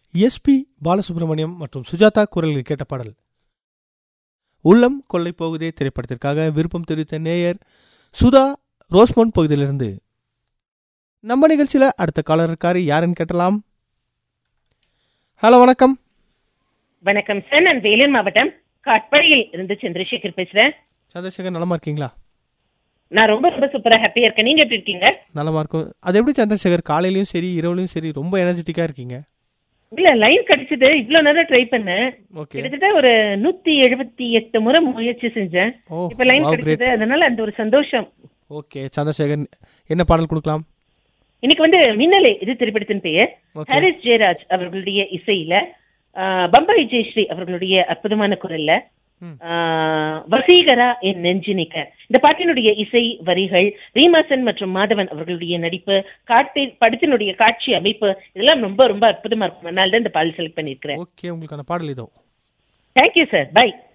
SP Balasubramaniam மற்றும் சுஜாதா குரலில் கேட்ட பாடல் உள்ளம் கொள்ளை போகுதே திரைப்படத்திற்காக விருப்பம் தெரிவித்த நேயர் சுதா ரோஸ்மோன் பகுதியிலிருந்து நம்ம நிகழ்ச்சியில அடுத்த காலர் இருக்காரு யாருன்னு கேட்டலாம் ஹலோ வணக்கம் வணக்கம் சார் நான் வேலூர் மாவட்டம் காட்பாடியில் இருந்து சந்திரசேகர் பேசுறேன் சந்திரசேகர் நலமா இருக்கீங்களா நான் ரொம்ப ரொம்ப சூப்பரா ஹாப்பியா இருக்கேன் நீங்க எப்படி இருக்கீங்க நலமா இருக்கும் அது எப்படி சந்திரசேகர் காலையிலயும் சரி இரவுலயும் சரி ரொம்ப எனர்ஜெட்டிக்கா இருக்கீங்க இல்ல லைன் கிடைச்சது இவ்வளவு நேரம் ட்ரை பண்ணேன் ஓகே கிட்டத்தட்ட ஒரு நூத்தி எழுபத்தி எட்டு முறை முயற்சி செஞ்சேன் ஓ இப்ப லைன் wow, கிடைச்சது அதனால அந்த ஒரு சந்தோஷம் ஓகே சந்திரசேகர் என்ன பாடல் கொடுக்கலாம் இன்னைக்கு வந்து மின்னலே இது திரைப்படத்தின் பெயர் Okay. ஹாரிஸ் ஜெயராஜ் அவர்களுடைய இசையில ஆஹ், பம்பாய் ஜெயஸ்ரீ அவர்களுடைய அற்புதமான குரல்ல ம். ஆஹ், வசீகரா என் நெஞ்சினிக்க இந்த பாட்டினுடைய இசை வரிகள் ரீமாசன் மற்றும் மாதவன் அவர்களுடைய நடிப்பு காட்டி படத்தினுடைய காட்சி அமைப்பு இதெல்லாம் ரொம்ப ரொம்ப அற்புதமா இருக்கும் அதனால தான் இந்த பாடல் செலக்ட் பண்ணியிருக்கிறேன் ஓகே உங்களுக்கான பாடல் இதோ தேங்க்யூ சார் பை